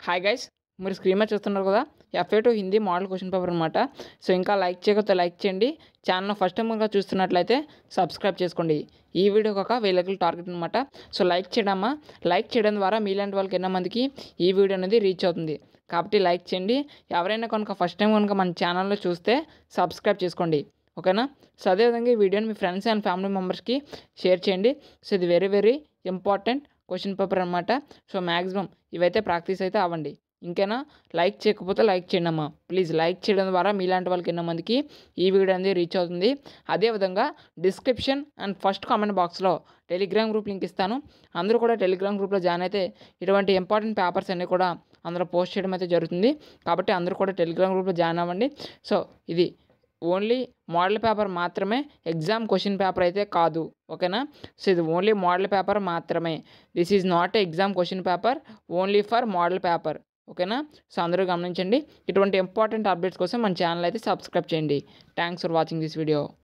hi guys మీరు screen మీద చూస్తున్నారు కదా FA two Hindi model question paper అనమాట సో ఇంకా లైక్ చేయకపోతే లైక్ చేయండి ఛానల్ ఫస్ట్ టైం కనుక చూస్తున్నట్లయితే సబ్స్క్రైబ్ చేసుకోండి ఈ వీడియోకి ఒక వేలకులు టార్గెట్ అనమాట సో లైక్ చేయడమ్మా లైక్ చేయడం ద్వారా మీలాంటి వాళ్ళకి ఎన్నో మందికి ఈ వీడియో అనేది రీచ్ అవుతుంది కాబట్టి లైక్ చేయండి ఎవరైనా కనుక ఫస్ట్ టైం కనుక మన ఛానల్లో చూస్తే సబ్స్క్రైబ్ చేసుకోండి ఓకేనా సో అదేవిధంగా ఈ వీడియోని మీ ఫ్రెండ్స్ అండ్ ఫ్యామిలీ మెంబర్స్కి షేర్ చేయండి సో ఇది very very important question paper అనమాట సో మ్యాక్సిమం ఇవైతే ప్రాక్టీస్ అయితే అవ్వండి ఇంకేనా లైక్ చేయకపోతే లైక్ చేయండి అమ్మా ప్లీజ్ లైక్ చేయడం ద్వారా మీలాంటి వాళ్ళకి ఎన్నో మందికి ఈ వీడియో అనేది రీచ్ అవుతుంది అదేవిధంగా డిస్క్రిప్షన్ అండ్ ఫస్ట్ కామెంట్ బాక్స్లో టెలిగ్రామ్ గ్రూప్ లింక్ ఇస్తాను అందరూ కూడా టెలిగ్రామ్ గ్రూప్లో జాయిన్ అయితే ఇటువంటి ఇంపార్టెంట్ పేపర్స్ అన్నీ కూడా అందులో పోస్ట్ చేయడం అయితే జరుగుతుంది కాబట్టి అందరూ కూడా టెలిగ్రామ్ గ్రూప్లో జాయిన్ అవ్వండి సో ఇది ఓన్లీ మోడల్ పేపర్ మాత్రమే ఎగ్జామ్ క్వశ్చన్ పేపర్ అయితే కాదు ఓకేనా సో ఇది ఓన్లీ మోడల్ పేపర్ మాత్రమే this is not exam question paper only for model paper ఓకేనా సో అందరూ గమనించండి ఇటువంటి ఇంపార్టెంట్ అప్డేట్స్ కోసం మన ఛానల్ అయితే సబ్స్క్రైబ్ చేయండి thanks for watching this video